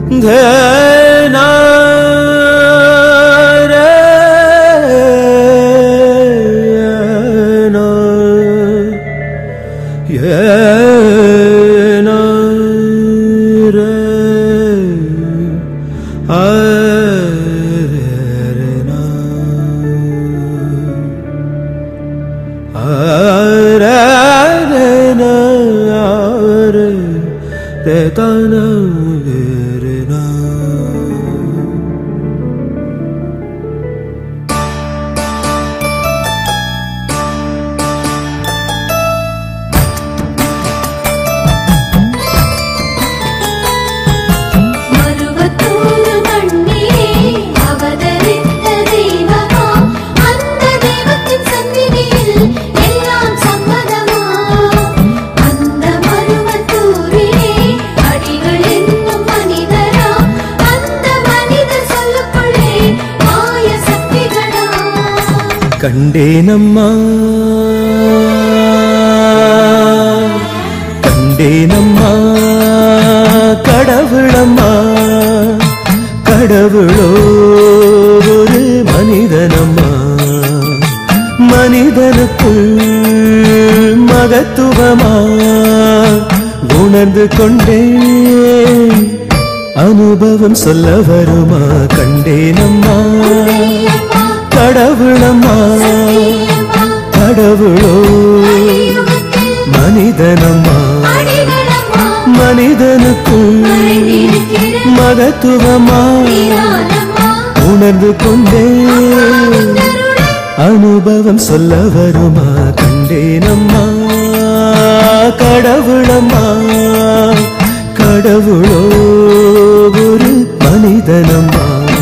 மருவத்தூர் மண்ணிலே அவதரித்த தெய்வமா அந்த தெய்வத்தின் சந்நிதியில் எல்லாம் சம்மதமா அந்த மருவத்தூரிலே அடிகள் என்னும் மனிதரா அந்த மனிதர் சொல்லுக்குள்ளே மாய சக்திகளா கண்டேனம்மா கண்டேனம்மா கடவுளம்மா கடவுளோ ஒரு மனிதனம்மா மனிதனுக்குள் மகத்துவமா உணர்ந்து கொண்டேன் அனுபவம் சொல்ல வருமா கண்டேனம்மா கடவுளம்மா கடவுளோ மனிதனம்மா மனிதனுக்குள் மகத்துவமா உணர்ந்து கொண்டே அனுபவம் சொல்ல வருமா கண்டேனம்மா கடவுளம்மா கடவுளோ ஒரு மனிதனம்மா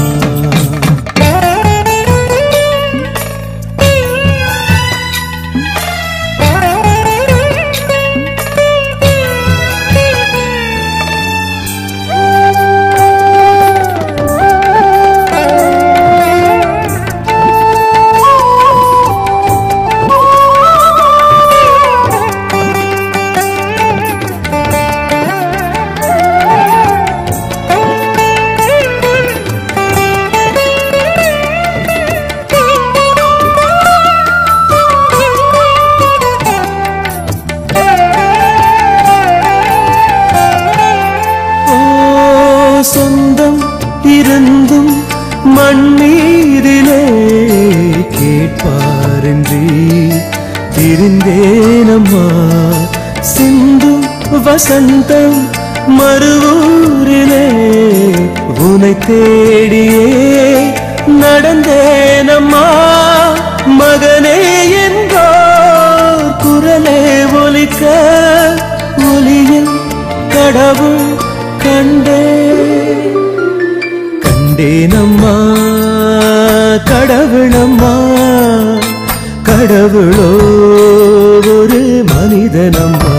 ஓ சொந்தம் இருந்தும் மண்ணீரிலே கேட்பாரின்றி திரிந்தேனம்மா சிந்தும் வசந்தம் மறுவூரிலே உனை தேடியே நடந்தேனம்மா மகனே என்றோர் குரலே ஒலிக்க ஒலியில் கடவுள் கண்டே கண்டேனம்மா கடவுளம்மா கடவுளோ ஒரு மனிதனம்மா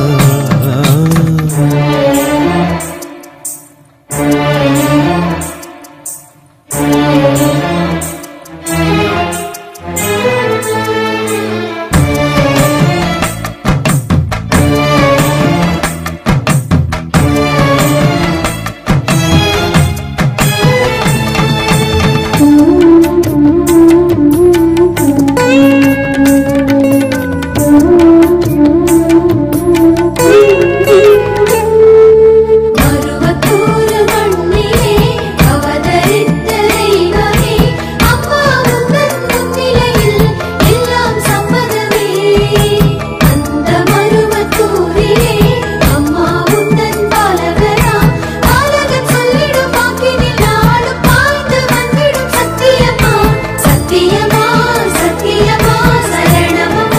மருவத்தூர் மண்ணிலே அவதரித்த தெய்வமே அம்மா உந்தன் முன்னிலையில் எல்லாம் சம்மதமே அந்த மருவத்தூரிலே அம்மா உந்தன் பாலகரா பாலகன் சொல்லிடும் வாக்கினில் நாளும் பாய்ந்து வந்திடும் சத்தியமா சத்தியமா சத்தியமா சரணமமா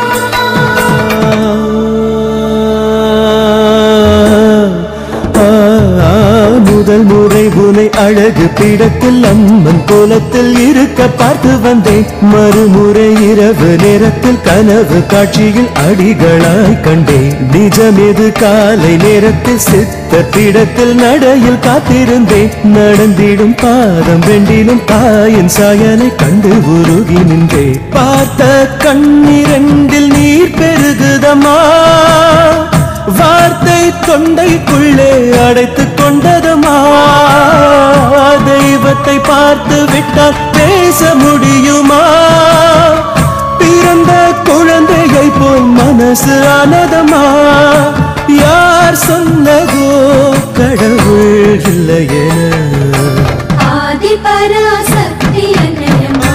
ஆ, ஆ, முதல் முறை உனை அழகு பீடத்தில் அம்மன் கோலத்தில் இருக்க பார்த்து வந்தேன் மறுமுறை இரவு நேரத்தில் கனவு காட்சியில் அடிகளாய் கண்டேன் நிஜமெது காலை நேரத்தில் சித்த பீடத்தில் நடையில் காத்திருந்தேன் நடந்திடும் பாதம் வெண்டிலும் தாயின் சாயலை கண்டு உருகி நின்றேன் பார்த்த கண்ணிரண்டில் நீர் பெருகுதம்மா வார்த்தை தொண்டைக்குள்ளே அடைத்துக் கொண்டதுமா பார்த்து விட்டால் பேச முடியுமா பிறந்த குழந்தையை போல் மனசு ஆனதமா யார் சொன்னதோ கடவுள் இல்லை என ஆதி பராசக்தி அன்னையம்மா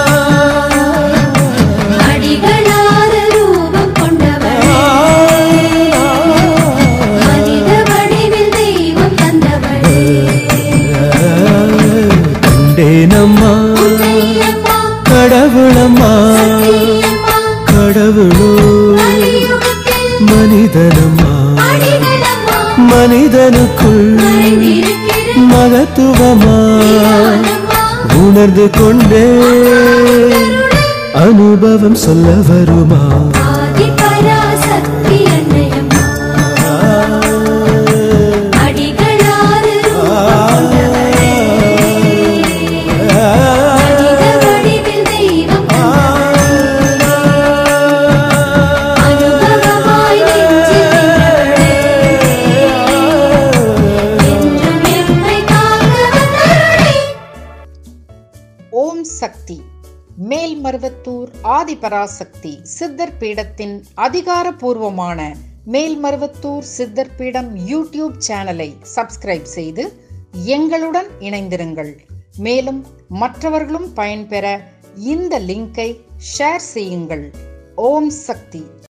அடிகளார ரூபம் கொண்டவளே மனித வடிவில் தெய்வம் தந்தவளே கண்டேனம்மா உன்னையம்மா கடவுளம்மா சத்தியம்மா கடவுளோ கலியுகத்தில் மனிதனம்மா அடிகளம்மா மனிதனுக்குள் மறைந்திருக்கிற மகத்துவமா ஞானம்மா உணர்ந்து கொண்டே அனுபவம் சொல்ல வருமா ஆதி பராசக்தி அன்னையம்மா அடிகளார ரூபம் கொண்டவளே மனித வடிவில் தெய்வம் தந்தவளே அனுபவமாய் நெஞ்சில் நின்றவளே என்றும் எம்மை காக்க வந்தவளே ஓம் சக்தி மேல்மருவத்தூர் ஆதிபராசக்தி சித்தர் பீடத்தின் அதிகாரப்பூர்வமான மேல்மருவத்தூர் சித்தர் பீடம் யூடியூப் சேனலை சப்ஸ்கிரைப் செய்து எங்களுடன் இணைந்திருங்கள் மேலும் மற்றவர்களும் பயன்பெற இந்த லிங்கை ஷேர் செய்யுங்கள் ஓம் சக்தி